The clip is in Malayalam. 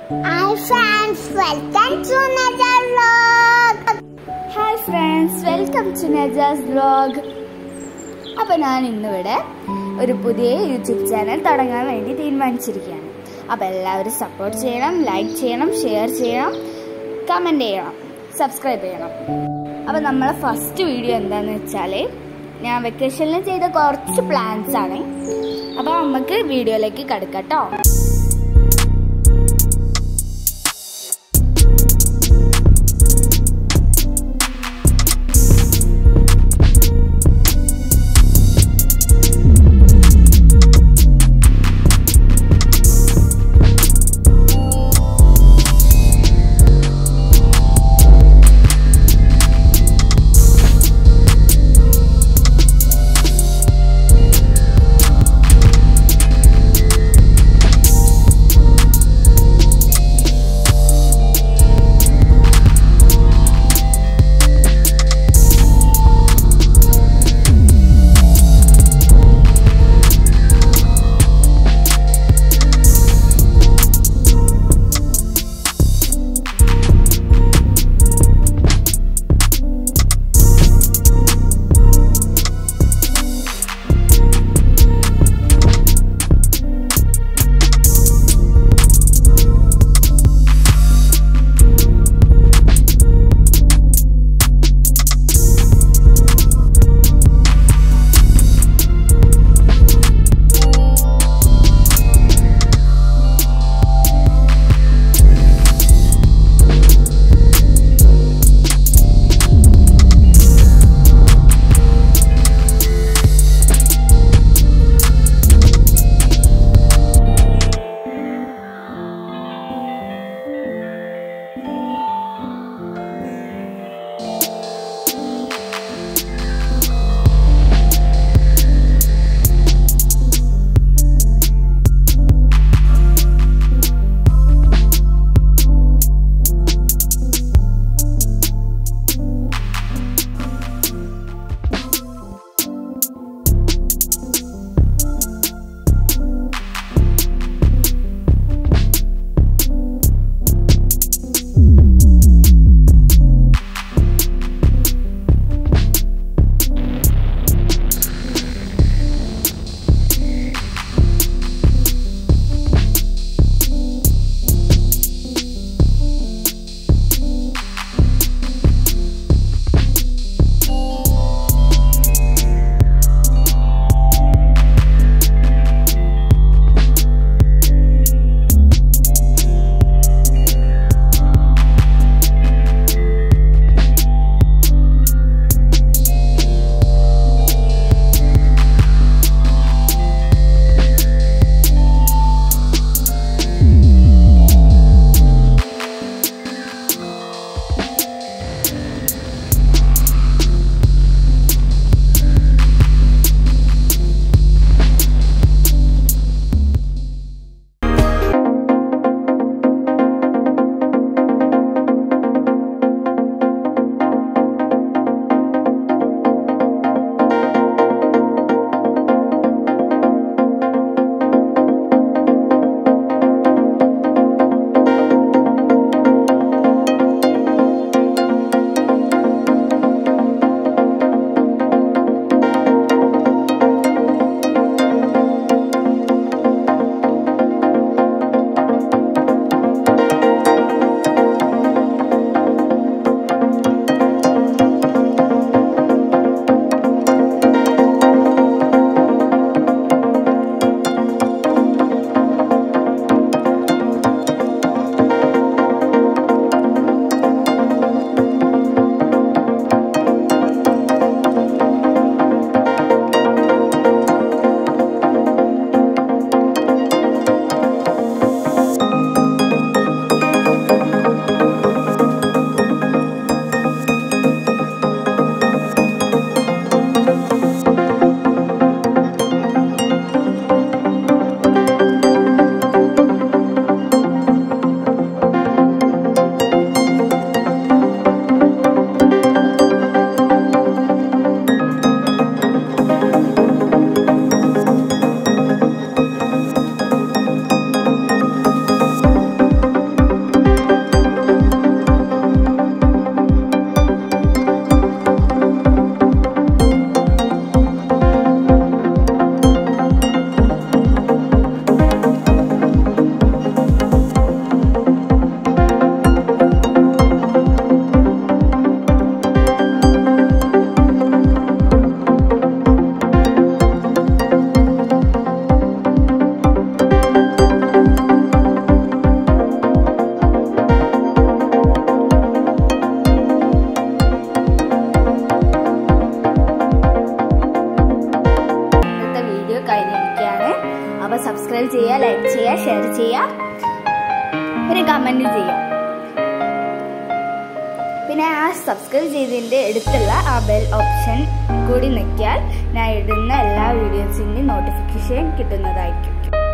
Hi friends, welcome to another vlog. Hi friends welcome to Najas vlog അപ്പോൾ ഞാൻ ഇന്നിവിടെ ഒരു പുതിയ യൂട്യൂബ് ചാനൽ തുടങ്ങാൻ വേണ്ടി തീരുമാനിച്ചിരിക്കുകയാണ് അപ്പോൾ എല്ലാവരും സപ്പോർട്ട് ചെയ്യണം ലൈക്ക് ചെയ്യണം ഷെയർ ചെയ്യണം കമൻറ്റ് ചെയ്യണം സബ്സ്ക്രൈബ് ചെയ്യണം അപ്പോൾ നമ്മളെ ഫസ്റ്റ് വീഡിയോ എന്താണെന്ന് വെച്ചാൽ ഞാൻ വെക്കേഷനിൽ ചെയ്ത കുറച്ച് പ്ലാൻസ് ആണ് അപ്പോൾ നമുക്ക് വീഡിയോയിലേക്ക് കിടക്കാം കേട്ടോ ചെയ്യുക ഷെയർ ചെയ്യുക പിന്നെ കമൻറ്റ് ചെയ്യുക പിന്നെ ആ സബ്സ്ക്രൈബ് ചെയ്തതിൻ്റെ അടുത്തുള്ള ആ ബെൽ ഓപ്ഷൻ കൂടി നിൽക്കിയാൽ ഞാൻ ഇടുന്ന എല്ലാ വീഡിയോസിൻ്റെയും നോട്ടിഫിക്കേഷൻ കിട്ടുന്നതായിരിക്കും